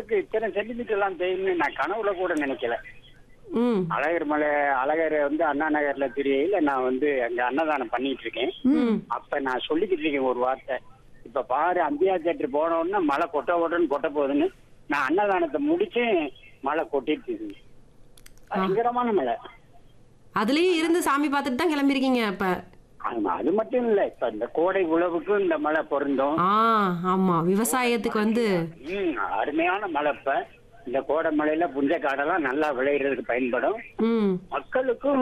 அளவுக்கு இத்தனை சென்டிமீட்டர் எல்லாம் பெய்யும்னு நான் கனவுல கூட நினைக்கல ம் அழகர் மலை அழகர் வந்து அண்ணா நகர்ல தெரியல நான் வந்து அங்க அன்னதானம் பண்ணிட்டு இருக்கேன் ம் அப்ப நான் சொல்லிக்கிட்டு இருக்கேன் ஒரு வார்த்தை இப்ப பாரு அம்பியா தேட்டர் போன உடனே மழை கொட்ட கொட்டன்னு கொட்ட போகுதுன்னு நான் அன்னதானத்தை முடிச்சு மழை கொட்டிட்டு இருக்குது பயங்கரமான மழை அதுலயும் இருந்து சாமி பார்த்துட்டு தான் கிளம்பிருக்கீங்க அப்ப ஆமா, அது மட்டும் இல்ல இப்ப இந்த கோடை உழவுக்கும் இந்த மழை பொருந்தும் ஆ ஆமா விவசாயத்துக்கு வந்து ம், அருமையான மழை இப்ப இந்த கோடை மழையில புஞ்ச காடெல்லாம் நல்லா விளையிறதுக்கு பயன்படும் ம் மக்களுக்கும்